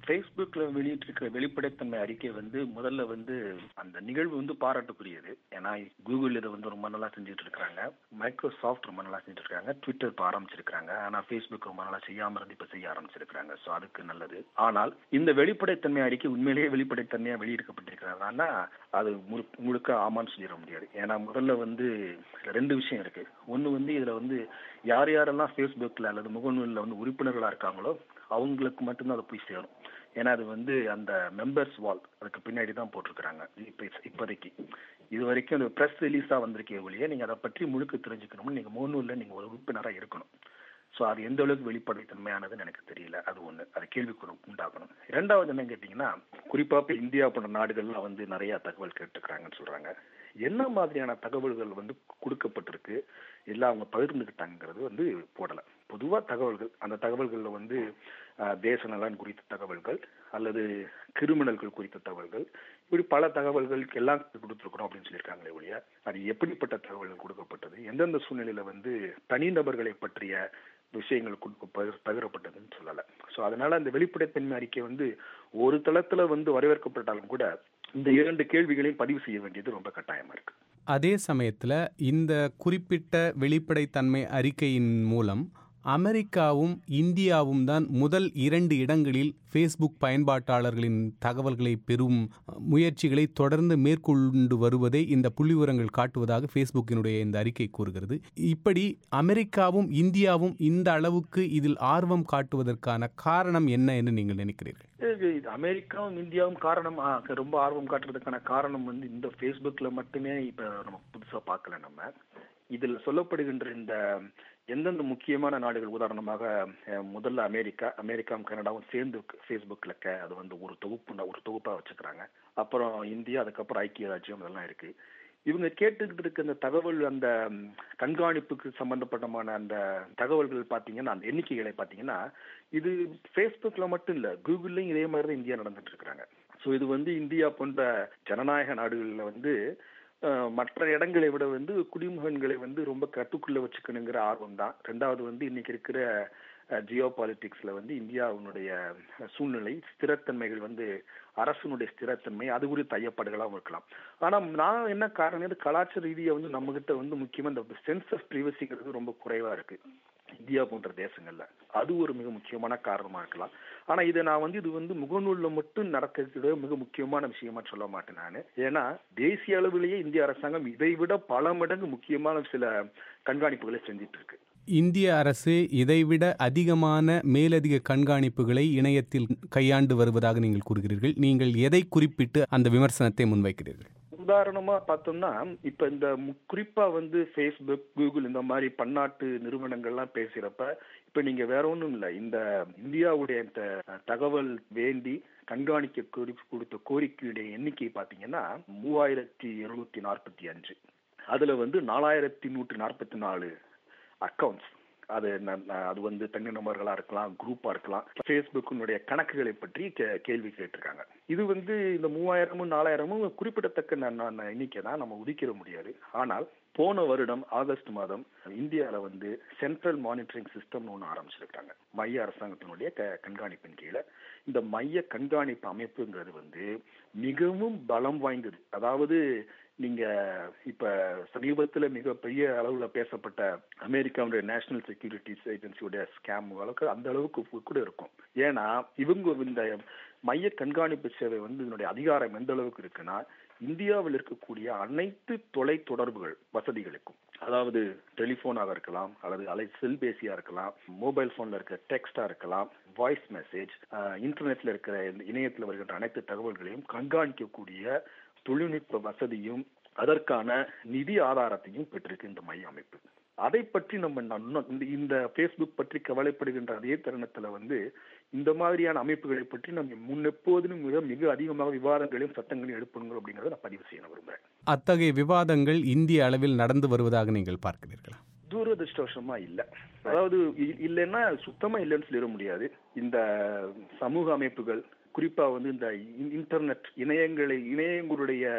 ஃபேஸ்புக்ல வெளியிட்டிருக்கிற வெளிப்படைத்தன்மை அறிக்கை வந்து முதல்ல வந்து அந்த நிகழ்வு வந்து பாராட்டுக்குரியது ஏன்னா கூகுள் இதை வந்து ரொம்ப நல்லா செஞ்சுட்டு இருக்காங்க மைக்ரோசாஃப்ட் ரொம்ப நல்லா செஞ்சுட்டு இருக்காங்க ட்விட்டர் இப்போ ஆரம்பிச்சிருக்காங்க ஆனா ஃபேஸ்புக் ரொம்ப நல்லா செய்யாம இருந்து இப்ப செய்ய ஆரம்பிச்சிருக்காங்க ஸோ அதுக்கு நல்லது ஆனால் இந்த வெளிப்படைத்தன்மை அறிக்கை உண்மையிலேயே வெளிப்படைத்தன்மையா வெளியிடப்பட்டிருக்கிறதா அது முழு- முழுக்க ஆமான்னு சொல்லிட முடியாது ஏன்னா முதல்ல வந்து ரெண்டு விஷயம் இருக்கு ஒன்னு வந்து இதுல வந்து யார் யாரெல்லாம் ஃபேஸ்புக்ல அல்லது முகநூல்ல வந்து உறுப்பினர்களா இருக்காங்களோ அவங்களுக்கு மட்டும்தான் அது போய் சேரும் ஏன்னா அது வந்து அந்த மெம்பர்ஸ் வால் அதுக்கு பின்னாடி தான் போட்டிருக்கிறாங்க இப்ப இப்போதைக்கு இது வரைக்கும் அந்த ப்ரெஸ் ரிலீஸா வந்திருக்கே ஒழிய நீங்க அதை பற்றி முழுக்க தெரிஞ்சுக்கணும்னு நீங்க முகநூல்ல நீங்க ஒரு உறுப்பினரா இருக்கணும் ஸோ அது எந்த அளவுக்கு வெளிப்படைத்தன்மையானதுன்னு எனக்கு தெரியல அது ஒண்ணு அது கேள்விக்குறி உண்டாக்கணும் இரண்டாவது என்ன கேட்டீங்கன்னா குறிப்பா இப்ப இந்தியா போன்ற நாடுகள்லாம் வந்து நிறைய தகவல் கேட்டுக்கிறாங்கன்னு சொல்றாங்க என்ன மாதிரியான தகவல்கள் வந்து கொடுக்கப்பட்டிருக்கு எல்லாம் அவங்க பகிர்ந்துக்கிட்டாங்கிறது வந்து போடல பொதுவா தகவல்கள் அந்த தகவல்கள்ல வந்து அஹ், தேச நலன் குறித்த தகவல்கள் அல்லது கிரிமினல்கள் குறித்த தகவல்கள் இப்படி பல தகவல்கள் எல்லாம் கொடுத்துருக்குறோம் அப்படின்னு சொல்லியிருக்காங்களே ஒழிய அது எப்படிப்பட்ட தகவல்கள் கொடுக்கப்பட்டது எந்தெந்த சூழ்நிலையில வந்து தனிநபர்களை பற்றிய விஷயங்கள் கொடுக்க பகிர்- பகிரப்பட்டதுன்னு சொல்லல சோ அதனால அந்த வெளிப்படைத்தன்மை அறிக்கை வந்து ஒரு தளத்துல வந்து வரவேற்கப்பட்டாலும் கூட இந்த இரண்டு கேள்விகளையும் பதிவு செய்ய வேண்டியது ரொம்ப கட்டாயமா இருக்கு அதே சமயத்தில் இந்த குறிப்பிட்ட வெளிப்படைத்தன்மை அறிக்கையின் மூலம் அமெரிக்காவும் இந்தியாவும் தான் முதல் இரண்டு இடங்களில் ஃபேஸ்புக் பயன்பாட்டாளர்களின் தகவல்களை பெறும் முயற்சிகளை தொடர்ந்து மேற்கொண்டு வருவதை இந்த புள்ளிவிவரங்கள் காட்டுவதாக ஃபேஸ்புக்கினுடைய இந்த அறிக்கை கூறுகிறது இப்படி அமெரிக்காவும் இந்தியாவும் இந்த அளவுக்கு இதில் ஆர்வம் காட்டுவதற்கான காரணம் என்ன என்று நீங்கள் நினைக்கிறீர்கள் இது இது அமெரிக்காவும் இந்தியாவும் காரணம் ஆ, ரொம்ப ஆர்வம் காட்டுறதுக்கான காரணம் வந்து இந்த ஃபேஸ்புக்ல மட்டுமே இப்ப நம்ம புதுசா பார்க்கல நம்ம இதுல சொல்லப்படுகின்ற இந்த எந்தெந்த முக்கியமான நாடுகள் உதாரணமாக அஹ், முதல்ல அமெரிக்கா அமெரிக்காவும் கனடாவும் சேர்ந்து ஃபேஸ்புக்ல க அது வந்து ஒரு தொகுப்பு ஒரு தொகுப்பா வச்சுக்கிறாங்க அப்புறம் இந்தியா அதுக்கப்புறம் ஐக்கிய ராஜ்யம் அதெல்லாம் இருக்கு இவங்க கேட்டுக்கிட்டு இருக்க அந்த தகவல் அந்த ம், கண்காணிப்புக்கு சம்பந்தப்பட்டமான அந்த தகவல்கள் பாத்தீங்கன்னா அந்த எண்ணிக்கைகளை பாத்தீங்கன்னா இது ஃபேஸ்புக்ல மட்டும் இல்ல கூகுள்லயும் இதே மாதிரி தான் இந்தியா நடந்துட்டு இருக்காங்க சோ இது வந்து இந்தியா போன்ற ஜனநாயக நாடுகள்ல வந்து அஹ், மற்ற இடங்களை விட வந்து குடிமகன்களை வந்து ரொம்ப கட்டுக்குள்ள வச்சுக்கணுங்கிற ஆர்வம் தான் ரெண்டாவது வந்து இன்னைக்கு இருக்கிற ஜியோ பாலிட்டிக்ஸ்ல வந்து இந்தியாவினுடைய சூழ்நிலை ஸ்திரத்தன்மைகள் வந்து அரசனுடைய ஸ்திரத்தன்மை அது குறித்த ஐயப்பாடுகளாகவும் இருக்கலாம் ஆனா நான் என்ன காரணம் இது கலாச்சார ரீதியா வந்து நம்ம கிட்ட வந்து முக்கியமா இந்த சென்ஸ் ஆஃப் பிரைவசிங்கிறது ரொம்ப குறைவா இருக்கு இந்தியா போன்ற தேசங்கள்ல அது ஒரு மிக முக்கியமான காரணமா இருக்கலாம் ஆனா இதை நான் வந்து இது வந்து முகநூல்ல மட்டும் நடக்கிறது மிக முக்கியமான விஷயமா சொல்ல மாட்டேன் நான் ஏன்னா தேசிய அளவிலேயே இந்திய அரசாங்கம் இதை விட பல மடங்கு முக்கியமான சில கண்காணிப்புகளை செஞ்சிட்டு இருக்கு இந்திய அரசு இதைவிட அதிகமான மேலதிக கண்காணிப்புகளை இணையத்தில் கையாண்டு வருவதாக நீங்கள் கூறுகிறீர்கள் நீங்கள் எதை குறிப்பிட்டு அந்த விமர்சனத்தை முன்வைக்கிறீர்கள் உதாரணமா பார்த்தோம்னா இப்ப இந்த மு- குறிப்பா வந்து ஃபேஸ்புக் கூகுள் இந்த மாதிரி பன்னாட்டு நிறுவனங்கள்லாம் பேசுறப்ப இப்ப நீங்க வேற ஒண்ணும் இல்ல இந்த இந்தியாவுடைய இந்த தகவல் வேண்டி கண்காணிக்க கோரி கொடுத்த கோரிக்கையுடைய எண்ணிக்கை பாத்தீங்கன்னா மூவாயிரத்தி இருநூத்தி நாற்பத்தி அஞ்சு அதுல வந்து நாலாயிரத்தி நூற்றி நாற்பத்தி நாலு அக்கவுண்ட்ஸ் அது ந- ந- அது வந்து தனி நபர்களா இருக்கலாம் குரூப்பா இருக்கலாம் ஃபேஸ்புக்கினுடைய கணக்குகளை பற்றி கே- கேள்வி கேட்டிருக்காங்க இது வந்து இந்த மூவாயிரமும் நாலாயிரமும் குறிப்பிடத்தக்க ந- ந- ந- எண்ணிக்கை தான் நம்ம ஒதுக்கிட முடியாது ஆனால் போன வருடம் ஆகஸ்ட் மாதம் இந்தியால வந்து சென்ட்ரல் மானிட்டரிங் சிஸ்டம்னு ஒன்று ஆரம்பிச்சிருக்காங்க மைய அரசாங்கத்தினுடைய க- கண்காணிப்பின் கீழே இந்த மைய கண்காணிப்பு அமைப்புங்கிறது வந்து மிகவும் பலம் வாய்ந்தது அதாவது நீங்க இப்ப சமீபத்துல மிகப்பெரிய அளவுல பேசப்பட்ட அமெரிக்காவுடைய நேஷனல் செக்யூரிட்டிஸ் ஏஜென்சியோட ஸ்கேம் அளவுக்கு அந்த அளவுக்கு கூட இருக்கும் ஏன்னா இவங்க இந்த மைய கண்காணிப்பு சேவை வந்து இதனுடைய அதிகாரம் எந்த அளவுக்கு இருக்குன்னா இந்தியாவில் இருக்கக்கூடிய அனைத்து தொலை தொடர்புகள் வசதிகளுக்கும் அதாவது டெலிபோனாக இருக்கலாம் அல்லது அலை செல்பேசியா இருக்கலாம் மொபைல் போன்ல இருக்க டெக்ஸ்டா இருக்கலாம் வாய்ஸ் மெசேஜ் இன்டர்நெட்ல இருக்கிற இந்த இணையத்தில் வருகின்ற அனைத்து தகவல்களையும் கண்காணிக்கக்கூடிய தொழில்நுட்ப வசதியும் அதற்கான நிதி ஆதாரத்தையும் பெற்றிருக்கு இந்த மைய அமைப்பு அதை பற்றி நம்ம நன்ன- இந்த இந்த ஃபேஸ்புக் பற்றி கவலைப்படுகின்ற அதே தருணத்துல வந்து இந்த மாதிரியான அமைப்புகளை பற்றி நம்ம முன்னெப்போதிலும் மிக மிக அதிகமாக விவாதங்களையும் சட்டங்களையும் எழுப்பணும் அப்படிங்கறத நான் பதிவு செய்ய விரும்புறேன் அத்தகைய விவாதங்கள் இந்திய அளவில் நடந்து வருவதாக நீங்கள் பார்க்கிறீர்களா துரதிருஷ்டவசமா இல்ல அதாவது இ- இல்லைன்னா சுத்தமா இல்லைன்னு சொல்லிட முடியாது இந்த சமூக அமைப்புகள் குறிப்பா வந்து இந்த இ- இன்டர்நெட் இணையங்களை இணையங்களுடைய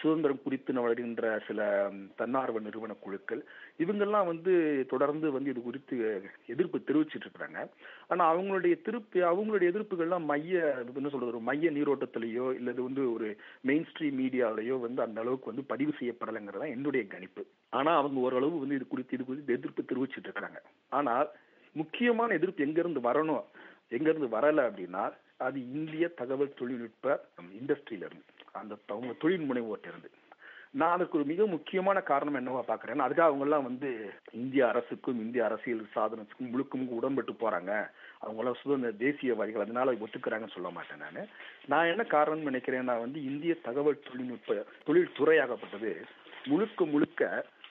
சுதந்திரம் குறித்து வருகின்ற சில தன்னார்வ நிறுவன குழுக்கள் இவங்கெல்லாம் வந்து தொடர்ந்து வந்து இது குறித்து எதிர்ப்பு தெரிவிச்சிட்டு இருக்கிறாங்க ஆனா அவங்களுடைய திருப்பி அவங்களுடைய எதிர்ப்புகள்லாம் மைய என்ன சொல்றது ஒரு மைய நீரோட்டத்திலேயோ இல்லது வந்து ஒரு மெயின் ஸ்ட்ரீம் மீடியாலேயோ வந்து அந்த அளவுக்கு வந்து பதிவு செய்யப்படலைங்கிறதா என்னுடைய கணிப்பு ஆனா அவங்க ஓரளவு வந்து இது குறித்து இது குறித்து எதிர்ப்பு தெரிவிச்சிட்டு இருக்கிறாங்க ஆனால் முக்கியமான எதிர்ப்பு எங்க இருந்து வரணும் எங்க இருந்து வரல அப்படின்னா அது இந்திய தகவல் தொழில்நுட்ப இண்டஸ்ட்ரியில இருந்து அந்த அவங்க தொழில் முனைவோர்ட்ட இருந்து நான் அதுக்கு ஒரு மிக முக்கியமான காரணம் என்னவா பாக்குறேன்னா அதுக்காக அவங்க எல்லாம் வந்து இந்திய அரசுக்கும் இந்திய அரசியல் சாதனத்துக்கும் முழுக்கும் உடன்பட்டு போறாங்க அவங்க எல்லாம் சுதந்திர தேசியவாதிகள் அதனால ஒத்துக்கிறாங்கன்னு சொல்ல மாட்டேன் நான் நான் என்ன காரணம் நினைக்கிறேன்னா வந்து இந்திய தகவல் தொழில்நுட்ப தொழில்துறையாகப்பட்டது முழுக்க முழுக்க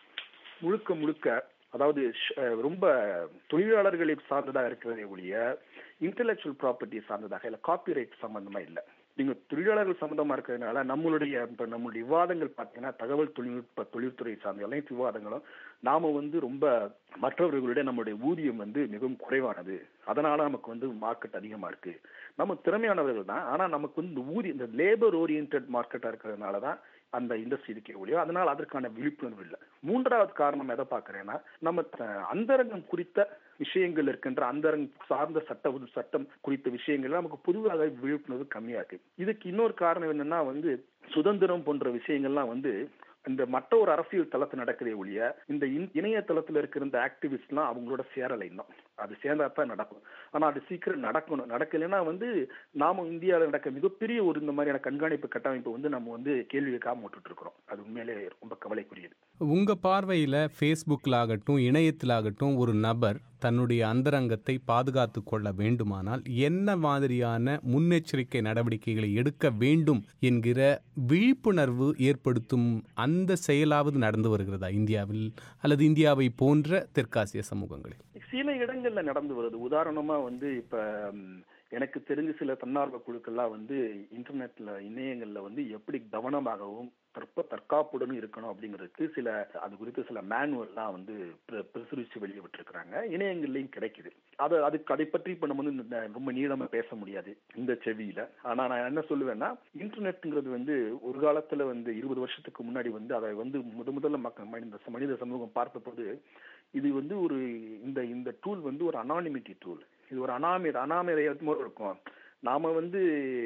முழுக்க முழுக்க அதாவது ரொம்ப தொழிலாளர்களை சார்ந்ததாக இருக்கிறதே ஒழிய இன்டெலெக்சுவல் ப்ராப்பர்ட்டி சார்ந்ததாக இல்லை காப்பிரைட் சம்பந்தமா இல்லை நீங்க தொழிலாளர்கள் சம்பந்தமா இருக்கிறதுனால நம்மளுடைய இப்ப நம்மளுடைய விவாதங்கள் பார்த்தீங்கன்னா தகவல் தொழில்நுட்ப தொழில்துறை சார்ந்த அனைத்து விவாதங்களும் நாம வந்து ரொம்ப மற்றவர்களுடைய நம்மளுடைய ஊதியம் வந்து மிகவும் குறைவானது அதனால நமக்கு வந்து மார்க்கெட் அதிகமா இருக்கு நம்ம திறமையானவர்கள் தான் ஆனா நமக்கு வந்து இந்த ஊதிய இந்த லேபர் ஓரியன்ட் மார்க்கெட்டா இருக்கிறதுனால தான் அந்த இண்டஸ்ட்ரி இருக்கே ஒழியோ அதனால் அதற்கான விழிப்புணர்வு இல்லை மூன்றாவது காரணம் எதை பார்க்கிறேன்னா நம்ம அந்தரங்கம் குறித்த விஷயங்கள் இருக்கின்ற அந்தரங்கம் சார்ந்த சட்ட சட்டம் குறித்த விஷயங்கள் நமக்கு பொதுவாக விழிப்புணர்வு கம்மியா இருக்கு இதுக்கு இன்னொரு காரணம் என்னன்னா வந்து சுதந்திரம் போன்ற விஷயங்கள்லாம் வந்து இந்த மற்ற ஒரு அரசியல் தளத்தில் நடக்கிறதே ஒழிய இந்த இணையதளத்தில் இருக்கிற இந்த ஆக்டிவிஸ்ட்லாம் அவங்களோட சேரலை இன்னும் அது சேர்ந்தா தான் நடக்கும் ஆனா அது சீக்கிரம் நடக்கணும் நடக்கலைன்னா வந்து நாம இந்தியாவில் நடக்க மிகப்பெரிய ஒரு இந்த மாதிரியான கண்காணிப்பு கட்டமைப்பு வந்து நம்ம வந்து கேள்வி வைக்காம விட்டுட்டு இருக்கிறோம் அது உண்மையிலே ரொம்ப கவலைக்குரியது உங்க பார்வையில ஃபேஸ்புக்கில் ஆகட்டும் இணையத்தில் ஆகட்டும் ஒரு நபர் தன்னுடைய அந்தரங்கத்தை பாதுகாத்து கொள்ள வேண்டுமானால் என்ன மாதிரியான முன்னெச்சரிக்கை நடவடிக்கைகளை எடுக்க வேண்டும் என்கிற விழிப்புணர்வு ஏற்படுத்தும் அந்த செயலாவது நடந்து வருகிறதா இந்தியாவில் அல்லது இந்தியாவை போன்ற தெற்காசிய சமூகங்களில் சில இடங்கள்ல நடந்து வருது உதாரணமா வந்து இப்ப எனக்கு தெரிஞ்ச சில தன்னார்வ குழுக்கள்லாம் வந்து இன்டர்நெட்ல இணையங்கள்ல வந்து எப்படி கவனமாகவும் தற்ப தற்காப்புடனும் இருக்கணும் அப்படிங்கிறதுக்கு சில அது குறித்து சில மேனுவல்லாம் வந்து பிரசுரிச்சு வெளியே விட்டுருக்காங்க இணையங்கள்லயும் கிடைக்குது அது அதுக்கு அதை பற்றி இப்ப நம்ம வந்து ரொம்ப நீளமா பேச முடியாது இந்த செவியில ஆனா நான் என்ன சொல்லுவேன்னா இன்டர்நெட்ங்கிறது வந்து ஒரு காலத்துல வந்து இருபது வருஷத்துக்கு முன்னாடி வந்து அதை வந்து முத முதல்ல மக்கள் மனித மனித சமூகம் பார்த்தபோது இது வந்து ஒரு இந்த இந்த டூல் வந்து ஒரு அனானிமிட்டி டூல் இது ஒரு அனாமி அனாமதயத்தோடு இருக்கும் நாம வந்து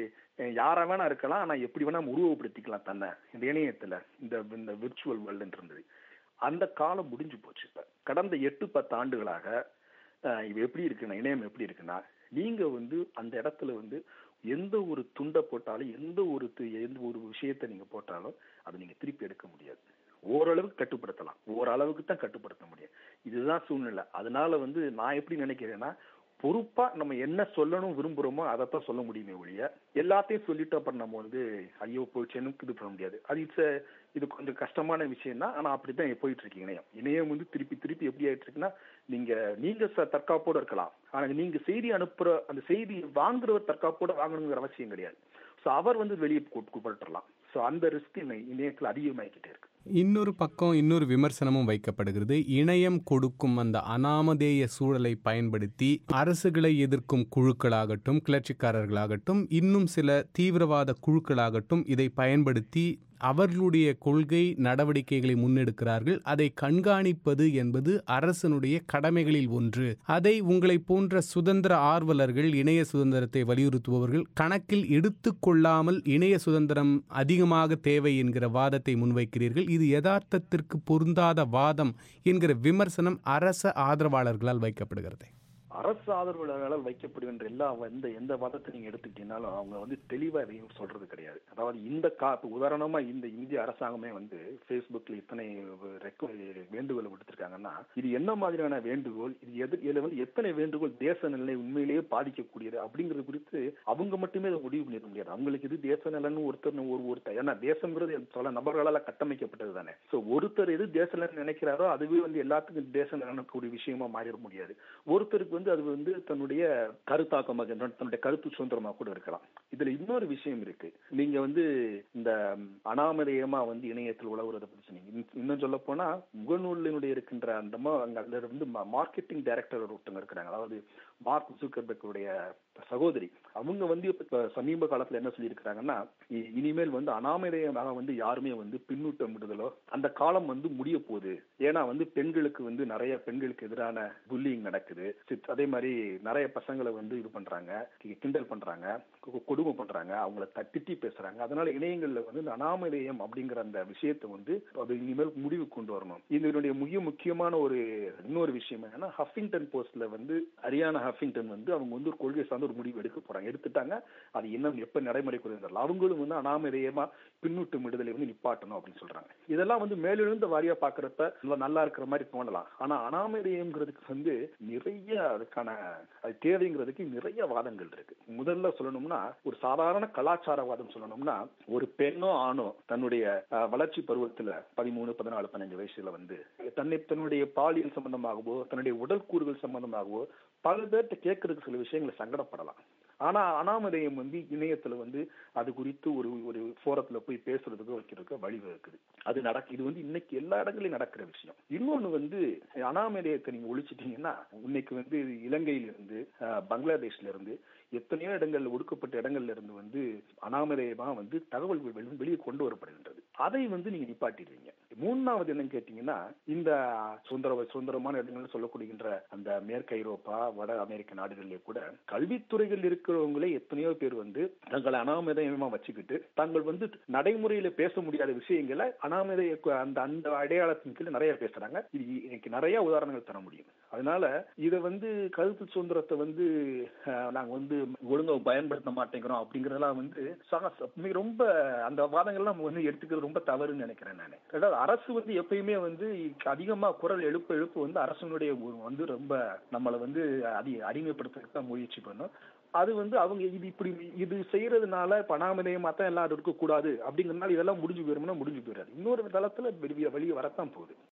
யாரா வேணா இருக்கலாம் ஆனா எப்படி வேணா உருவப்படுத்திக்கலாம் தன்னை இந்த இணையத்துல இந்த இந்த விர்ச்சுவல் வேர்ல்டுன்னு இருந்தது அந்த காலம் முடிஞ்சு போச்சு இப்ப கடந்த எட்டு பத்து ஆண்டுகளாக இது எப்படி இருக்குன்னா இணையம் எப்படி இருக்குன்னா நீங்க வந்து அந்த இடத்துல வந்து எந்த ஒரு துண்டை போட்டாலும் எந்த ஒரு எந்த ஒரு விஷயத்தை நீங்க போட்டாலும் அதை நீங்க திருப்பி எடுக்க முடியாது ஓரளவுக்கு கட்டுப்படுத்தலாம் ஓரளவுக்கு தான் கட்டுப்படுத்த முடியும் இதுதான் சூழ்நிலை அதனால வந்து நான் எப்படி நினைக்கிறேன்னா பொறுப்பா நம்ம என்ன சொல்லணும் விரும்புறோமோ அதைத்தான் சொல்ல முடியுமே ஒழிய எல்லாத்தையும் சொல்லிட்டு அப்புறம் நம்ம வந்து ஐயோ போயிடுச்சேன்னு இது பண்ண முடியாது அது இட்ஸ் இது கொஞ்சம் கஷ்டமான விஷயம் தான் ஆனா அப்படித்தான் போயிட்டு இருக்கு இணையம் இணையம் வந்து திருப்பி திருப்பி எப்படி ஆயிட்டு இருக்குன்னா நீங்க நீங்க தற்காப்போட இருக்கலாம் ஆனா நீங்க செய்தி அனுப்புற அந்த செய்தி வாங்குறவர் தற்காப்போட வாங்கணுங்கிற அவசியம் கிடையாது ஸோ அவர் வந்து வெளியே கூப்பிட்டுலாம் ஸோ அந்த ரிஸ்க் இணையத்தில் அதிகமாகிக்கிட்டே இருக்கு இன்னொரு பக்கம் இன்னொரு விமர்சனமும் வைக்கப்படுகிறது இணையம் கொடுக்கும் அந்த அனாமதேய சூழலை பயன்படுத்தி அரசுகளை எதிர்க்கும் குழுக்களாகட்டும் கிளர்ச்சிக்காரர்களாகட்டும் இன்னும் சில தீவிரவாத குழுக்களாகட்டும் இதை பயன்படுத்தி அவர்களுடைய கொள்கை நடவடிக்கைகளை முன்னெடுக்கிறார்கள் அதை கண்காணிப்பது என்பது அரசனுடைய கடமைகளில் ஒன்று அதை உங்களை போன்ற சுதந்திர ஆர்வலர்கள் இணைய சுதந்திரத்தை வலியுறுத்துபவர்கள் கணக்கில் எடுத்துக்கொள்ளாமல் இணைய சுதந்திரம் அதிகமாக தேவை என்கிற வாதத்தை முன்வைக்கிறீர்கள் இது யதார்த்தத்திற்கு பொருந்தாத வாதம் என்கிற விமர்சனம் அரச ஆதரவாளர்களால் வைக்கப்படுகிறது அரசு ஆதரவாளர்களால் வைக்கப்படுகின்ற எல்லா எந்த எந்த வாதத்தை நீங்க எடுத்துக்கிட்டீங்கனாலும் அவங்க வந்து தெளிவா எதையும் சொல்றது கிடையாது அதாவது இந்த கா உதாரணமா இந்த இந்திய அரசாங்கமே வந்து பேஸ்புக்ல இத்தனை வேண்டுகோள் விடுத்திருக்காங்கன்னா இது என்ன மாதிரியான வேண்டுகோள் இது எது இதுல வந்து எத்தனை வேண்டுகோள் தேச நிலை உண்மையிலேயே பாதிக்கக்கூடியது அப்படிங்கிறது குறித்து அவங்க மட்டுமே அதை முடிவு பண்ணிட முடியாது அவங்களுக்கு இது தேச நலன்னு ஒருத்தர் ஒரு ஒருத்தர் ஏன்னா தேசங்கிறது பல நபர்களால் கட்டமைக்கப்பட்டது தானே ஸோ ஒருத்தர் எது தேச நலன் நினைக்கிறாரோ அதுவே வந்து எல்லாத்துக்கும் தேச நலனுக்கு விஷயமா மாறிட முடியாது ஒருத்தருக்கு வந்து அது வந்து தன்னுடைய கருத்தாக்கமாக தன்னுடைய கருத்து சுதந்திரமாக கூட இருக்கலாம் இதுல இன்னொரு விஷயம் இருக்கு நீங்க வந்து இந்த அனாமதேயமா வந்து இணையத்தில் உழவுறதை பத்தி சொன்னீங்க இன்னும் சொல்ல போனா முகநூலினுடைய இருக்கின்ற அந்த அதுல வந்து மார்க்கெட்டிங் டைரக்டர் ஒருத்தவங்க இருக்கிறாங்க அதாவது மார்க் ஜூக்கர்பெக்குடைய சகோதரி அவங்க வந்து இப்ப சமீப காலத்துல என்ன சொல்லியிருக்கிறாங்கன்னா இ- இனிமேல் வந்து அனாமதேயமாக வந்து யாருமே வந்து பின்னூட்டம் விடுதலோ அந்த காலம் வந்து முடிய போகுது ஏன்னா வந்து பெண்களுக்கு வந்து நிறைய பெண்களுக்கு எதிரான புல்லிங் நடக்குது சித்- அதே மாதிரி நிறைய பசங்களை வந்து இது பண்றாங்க கி- கிண்டல் பண்றாங்க கொ- கொடுமை பண்றாங்க அவங்கள த- திட்டி பேசுறாங்க அதனால இணையங்கள்ல வந்து இந்த அனாமதேயம் அப்படிங்கிற அந்த விஷயத்தை வந்து அது இனிமேல் முடிவு கொண்டு வரணும் இதனுடைய மிக முக்கியமான ஒரு இன்னொரு விஷயம் என்னன்னா ஹஃபிங்டன் போஸ்ட்ல வந்து ஹரியானா ஹஃபிங்டன் வந்து அவங்க வந்து ஒரு கொள்கை சார்ந்த ஒரு முடிவு எடுக்க போறாங்க எடுத்துட்டாங்க அது இன்னும் எப்ப நடைமுறைக்கு வருது தெரியல. அவங்களும் வந்து அனாமதேயமா பின்னூட்டு விடுதலை வந்து நிப்பாட்டணும் அப்படின்னு சொல்றாங்க இதெல்லாம் வந்து மேலிருந்து வாரியா பாக்குறப்ப நல்லா- நல்லா இருக்கிற மாதிரி தோணலாம் ஆனா அனாமதேயம்ங்கிறதுக்கு வந்து நிறைய அதுக்கான அது தேவைங்கிறதுக்கு நிறைய வாதங்கள் இருக்கு முதல்ல சொல்லணும்னா ஒரு சாதாரண கலாச்சாரவாதம் சொல்லணும்னா ஒரு பெண்ணோ ஆணோ தன்னுடைய அஹ், வளர்ச்சி பருவத்துல பதிமூணு பதினாலு பதினஞ்சு வயசுல வந்து தன்னை தன்னுடைய பாலியல் சம்பந்தமாகவோ தன்னுடைய உடல் கூறுகள் சம்பந்தமாகவோ பல பேர்கிட்ட கேட்கறதுக்கு சில விஷயங்களை சங்கடப்படலாம் ஆனா அனாமதேயம் வந்து இணையத்துல வந்து அது குறித்து ஒரு ஒரு ஃபோரத்துல போய் பேசுறதுக்கு வைக்கிறதுக்கு வழிவகுக்குது அது நடக்கு இது வந்து இன்னைக்கு எல்லா இடங்களையும் நடக்கிற விஷயம் இன்னொன்னு வந்து அனாமதேயத்தை நீங்க ஒழிச்சிட்டீங்கன்னா இன்னைக்கு வந்து இலங்கையில இருந்து அஹ், பங்களாதேஷ்ல இருந்து எத்தனையோ இடங்கள்ல ஒடுக்கப்பட்ட இடங்கள்ல இருந்து வந்து அனாமதேயமா வந்து தகவல் வெளி- வெளியே கொண்டு வரப்படுகின்றது அதை வந்து நீங்க நிப்பாட்டிடுவீங்க மூணாவது என்னன்னு கேட்டீங்கன்னா இந்த சுதந்திர சுதந்திரமான இடங்கள்னு சொல்லப்படுகின்ற அந்த மேற்கு ஐரோப்பா வட அமெரிக்க நாடுகளிலே கூட கல்வித்துறைகள் இருக்கிறவங்களே எத்தனையோ பேர் வந்து தங்களை அனாமதயமா வச்சுக்கிட்டு தாங்கள் வந்து நடைமுறையில பேச முடியாத விஷயங்களை அனாமதய அந்த அந்த அடையாளத்தின் கீழ் நிறைய பேசுறாங்க இது எனக்கு நிறைய உதாரணங்கள் தர முடியும் அதனால இதை வந்து கருத்து சுதந்திரத்தை வந்து அஹ், நாங்க வந்து ஒழுங்கா பயன்படுத்த மாட்டேங்கிறோம் அப்படிங்கறதெல்லாம் வந்து சா- மிக ரொம்ப அந்த வாதங்கள்லாம் வந்து எடுத்துக்கிறது ரொம்ப தவறுன்னு நினைக்கிறேன் நான் ரெண்டாவது அரசு வந்து எப்பயுமே வந்து அதிகமா குரல் எழுப்ப எழுப்ப வந்து அரசனுடைய ஒரு வந்து ரொம்ப நம்மளை வந்து அடி அடிமைப்படுத்துறதுக்கு தான் முயற்சி பண்ணும் அது வந்து அவங்க இது இப்படி இது செய்யறதுனால பணாமதயமா தான் எல்லாரும் இருக்கக்கூடாது அப்படிங்கறதுனால இதெல்லாம் முடிஞ்சு போயிரும்னா முடிஞ்சு போயிடாது இன்னொரு தளத்துல வெளியே வெளியே வரத்தான் போகுது